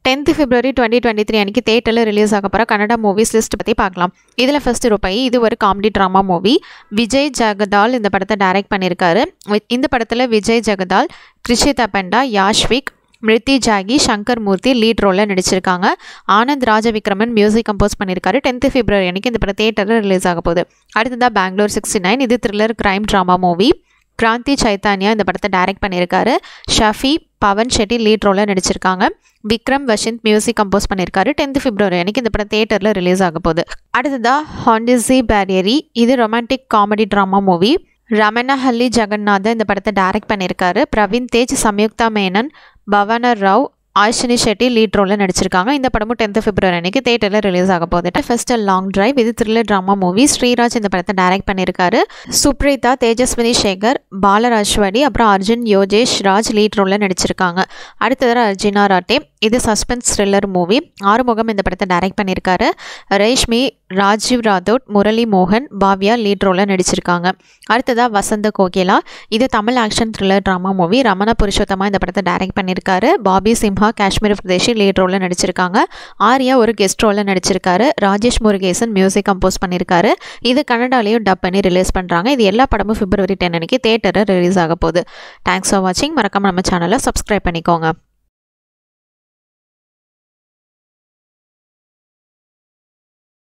tenth February twenty twenty three அன்றைக்கி தேட்டரில் release ஆக போகிற கன்னடா மூவிஸ் லிஸ்ட் பற்றி பார்க்கலாம் இதில் ஃபர்ஸ்ட் ரூபாய் இது ஒரு comedy drama movie Vijay Jagadal இந்த படத்தை டைரக்ட் பண்ணியிருக்காரு வி- இந்த படத்தில் விஜய் ஜெகதால் கிருஷிதா பெண்டா யாஷ்விக் மிருத்தி ஜாகி சங்கர் மூர்த்தி லீட் ரோலில் நடிச்சிருக்காங்க ஆனந்த் ராஜவிக்ரமன் மியூசிக் கம்போஸ் பண்ணியிருக்காரு டென்த் பிப்ரவரி அன்னைக்கு இந்த படம் தேட்டரில் ரிலீஸ் ஆக போகுது அடுத்ததாக பெங்களூர் சிக்ஸ்டி நைன் இது thriller crime drama movie Kranthi Chaitanya இந்த படத்தை டைரக்ட் பண்ணியிருக்காரு ஷஃபி பவன் ஷெட்டி லீட் ரோலில் நடிச்சிருக்காங்க விக்ரம் வசந்த் மியூசிக் கம்போஸ் பண்ணியிருக்காரு டென்த் பிப்ரவரி அன்னைக்கு இந்த படம் தேட்டரில் ரிலீஸ் ஆக போகுது அடுத்ததாக ஹாண்டிசி பேரியரி இது romantic comedy drama movie Ramanahalli Jagannathan இந்த படத்தை டைரக்ட் பண்ணியிருக்காரு பிரவீன் தேஜ் சம்யுக்தா மேனன் பவனர் ராவ் ஆஷினி ஷெட்டி லீட் ரோலில் நடிச்சிருக்காங்க இந்த படமும் டென்த் பிப்ரவரி அன்னைக்கு தேட்டரில் ரிலீஸ் ஆக போகுது ஃபர்ஸ்ட் லாங் டிரைவ் இது த்ரில்லர் ட்ராமா மூவி ஸ்ரீராஜ் இந்த படத்தை டைரக்ட் பண்ணியிருக்காரு சுப்ரீதா தேஜஸ்வினி சேகர் பாலராஜ்வடி அப்புறம் அர்ஜுன் யோகேஷ் ராஜ் லீட் ரோலில் நடிச்சிருக்காங்க அடுத்தது அர்ஜுனா ராட்டே இது சஸ்பென்ஸ் த்ரில்லர் மூவி ஆறுமுகம் இந்த படத்தை டைரக்ட் பண்ணியிருக்காரு ரேஷ்மி ராஜீவ் ராதோட் முரளி மோகன் பாவ்யா லீட் ரோலில் நடிச்சிருக்காங்க அடுத்ததாக வசந்த கோகிலா இது Tamil action thriller drama movie Ramana Purushothama இந்த படத்தை டைரக்ட் பண்ணியிருக்காரு பாபி சிம்ஹா காஷ்மீர் பிரதேஷி லீட் ரோலில் நடிச்சிருக்காங்க ஆர்யா ஒரு கெஸ்ட் ரோலில் நடிச்சிருக்காரு ராஜேஷ் முருகேசன் மியூசிக் கம்போஸ் பண்ணியிருக்காரு இது கன்னடாலையும் டப் பண்ணி ரிலீஸ் பண்ணுறாங்க இது எல்லா படமும் பிப்ரவரி டென் அன்னைக்கு தேட்டரில் ரிலீஸ் ஆக போகுது தேங்க்ஸ் ஃபார் வாட்சிங் மறக்காம நம்ம சேனலை சப்ஸ்கிரைப் பண்ணிக்கோங்க